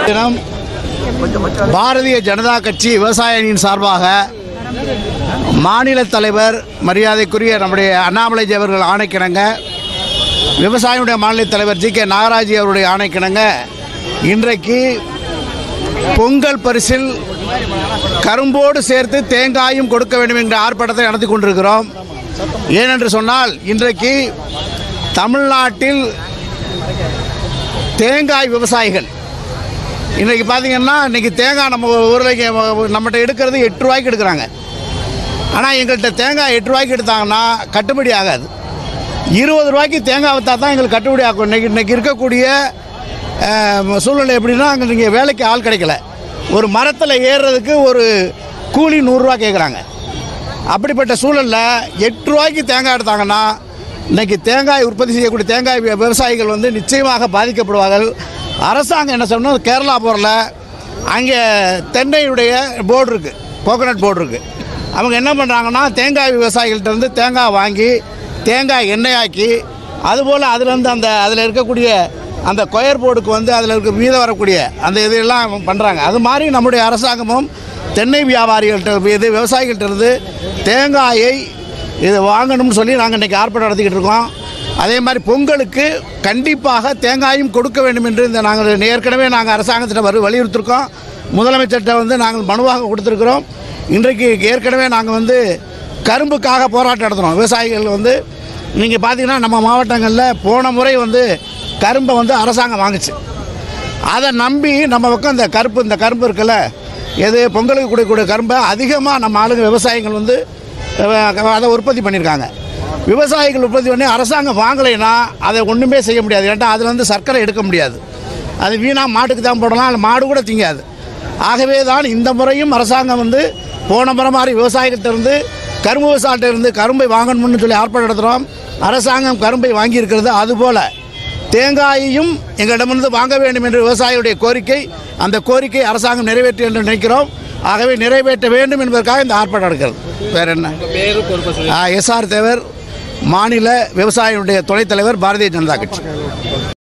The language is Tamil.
தினம் பாரதிய ஜனதா கட்சி விவசாய அணியின் சார்பாக மாநில தலைவர் மரியாதைக்குரிய நம்முடைய அண்ணாமலை ஜி அவர்கள் ஆணைக்கிணங்க விவசாயினுடைய மாநில தலைவர் ஜி கே நாகராஜி அவருடைய ஆணைக்கிணங்க இன்றைக்கு பொங்கல் பரிசில் கரும்போடு சேர்த்து தேங்காயும் கொடுக்க வேண்டும் என்ற ஆர்ப்பாட்டத்தை நடத்தி கொண்டிருக்கிறோம் ஏனென்று சொன்னால் இன்றைக்கு தமிழ்நாட்டில் தேங்காய் விவசாயிகள் இன்றைக்கி பார்த்தீங்கன்னா இன்றைக்கி தேங்காய் நம்ம ஊரில் நம்மகிட்ட எடுக்கிறது எட்டு ரூபாய்க்கு எடுக்கிறாங்க ஆனால் எங்கள்கிட்ட தேங்காய் எட்டு ரூபாய்க்கு எடுத்தாங்கன்னா கட்டுப்படி ஆகாது இருபது ரூபாய்க்கு தேங்காய் விற்றா தான் எங்களுக்கு கட்டுப்படி ஆகும் இன்றைக்கி இன்றைக்கி இருக்கக்கூடிய அஹ், சூழ்நிலை எப்படின்னா அங்கே நீங்கள் வேலைக்கு ஆள் கிடைக்கல ஒரு மரத்தில் ஏறுறதுக்கு ஒரு கூலி நூறுரூவா கேட்குறாங்க அப்படிப்பட்ட சூழலில் எட்டு ரூபாய்க்கு தேங்காய் எடுத்தாங்கன்னா இன்னைக்கு தேங்காய் உற்பத்தி செய்யக்கூடிய தேங்காய் வி- விவசாயிகள் வந்து நிச்சயமாக பாதிக்கப்படுவார்கள் அரசாங்கம் என்ன சொல்லணும் கேரளா போரில் அங்கே தென்னையுடைய போர்டு இருக்குது கோகனட் போர்டு இருக்குது அவங்க என்ன பண்ணுறாங்கன்னா தேங்காய் விவசாயிகள்ட்ட இருந்து தேங்காய் வாங்கி தேங்காய் எண்ணெயாக்கி அதுபோல் அதுலேருந்து அந்த அதில் இருக்கக்கூடிய அந்த கொயர் போர்டுக்கு வந்து அதில் இருக்க மீதம் வரக்கூடிய அந்த இதெல்லாம் பண்ணுறாங்க அது மாதிரி நம்முடைய அரசாங்கமும் தென்னை வியாபாரிகள்கிட்ட இது விவசாயிகள்கிட்ட இருந்து தேங்காயை இது வாங்கணும்னு சொல்லி நாங்கள் இன்றைக்கி ஆர்ப்பாட்டம் நடத்திக்கிட்டு இருக்கோம் அதே மாதிரி பொங்கலுக்கு கண்டிப்பாக தேங்காயும் கொடுக்க வேண்டும் என்று இந்த நாங்கள் ஏற்கனவே நாங்கள் அரசாங்கத்திட்ட வரு வலியுறுத்திருக்கோம் முதலமைச்சர்கிட்ட வந்து நாங்கள் மனுவாக கொடுத்துருக்குறோம் இன்றைக்கு ஏற்கனவே நாங்கள் வந்து கரும்புக்காக போராட்டம் நடத்துகிறோம் விவசாயிகள் வந்து நீங்கள் பார்த்தீங்கன்னா நம்ம மாவட்டங்களில் போன முறை வந்து கரும்பை வந்து அரசாங்கம் வாங்குச்சு அதை நம்பி நம்ம பக்கம் இந்த கருப்பு இந்த கரும்பு இருக்குல்ல எது பொங்கலுக்கு கொடுக்கக்கூடிய கரும்பை அதிகமாக நம்ம ஆளுங்க விவசாயிகள் வந்து அஹ், அதை உற்பத்தி பண்ணியிருக்காங்க விவசாயிகள் உற்பத்தி பண்ணி அரசாங்கம் வாங்கலைன்னா அதை ஒன்றுமே செய்ய முடியாது ஏன்டா அதில் வந்து சர்க்கரை எடுக்க முடியாது அது வீணாக மாட்டுக்கு தான் போடலாம் அது மாடு கூட திங்காது ஆகவே தான் இந்த முறையும் அரசாங்கம் வந்து போன முறை மாதிரி விவசாயிகிட்ட இருந்து கரும்பு விவசாயிட்ட இருந்து கரும்பை வாங்கணும்னு சொல்லி ஆர்ப்பாட்டம் நடத்துகிறோம் அரசாங்கம் கரும்பை வாங்கியிருக்கிறது அதுபோல் தேங்காயையும் எங்களிடமிருந்து வாங்க வேண்டும் என்ற விவசாயியுடைய கோரிக்கை அந்த கோரிக்கை அரசாங்கம் நிறைவேற்றி என்று நினைக்கிறோம் ஆகவே நிறைவேற்ற வேண்டும் என்பதற்காக இந்த ஆர்ப்பாட்டம் நடக்கிறது வேற என்ன எஸ்ஆர் தேவர் மாநில விவசாயியுடைய துணைத் தலைவர் பாரதிய ஜனதா கட்சி